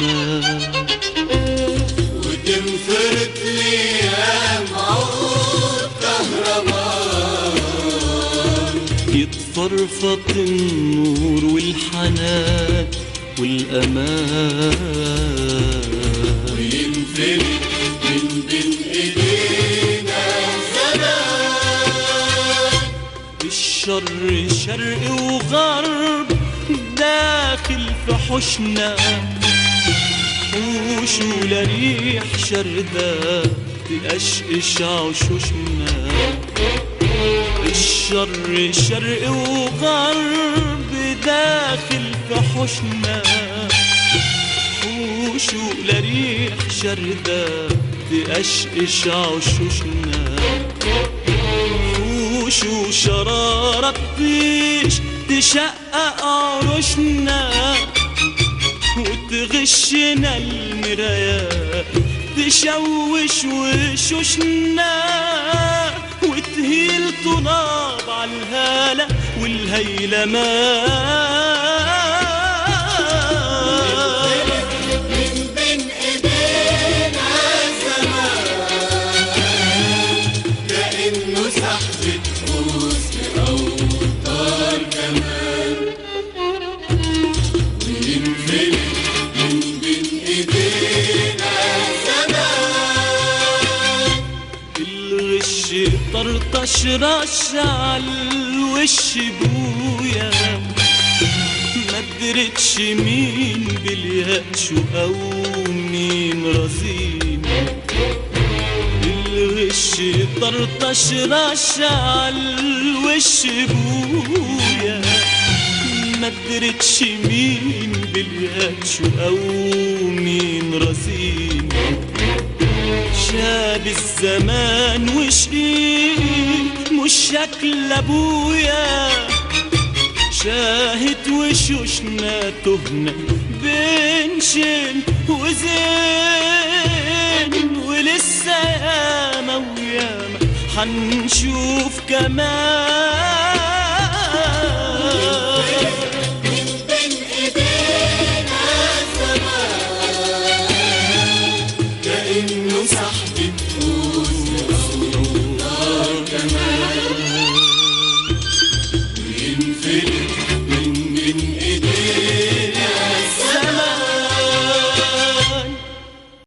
الزمان وتنفرد ليام عود كهربان يتفرفط النور والحنان والأمان وينفرد من بين ايدينا زمان الشر شرق وغرب داخل في حوشنا حوش ولا ريح شردة تقشقش عشوشنا الشر شرق وغرب داخل في حوشنا حوش ولا ريح شردة تقشقش عشوشنا وش وشرارة تطيش تشقق عروشنا وتغشنا المرايات تشوش وشوشنا وتهيل طناب على الهالة والهيلمان من بين ايدينا زمان كأنه سحبة حزن أو طار كمان وينفلت من بين ايدينا زمان الغش طرطش رش عالوش بويا ما درتش مين باليأس او مين رزين الغش طرطش رش عالوش بويا ما درتش مين باليأس او مين رزين شاب الزمان وشقيق مش شكل ابويا شاهد وشوشنا تهنا بين شين وزين ولسه ياما وياما حنشوف كمان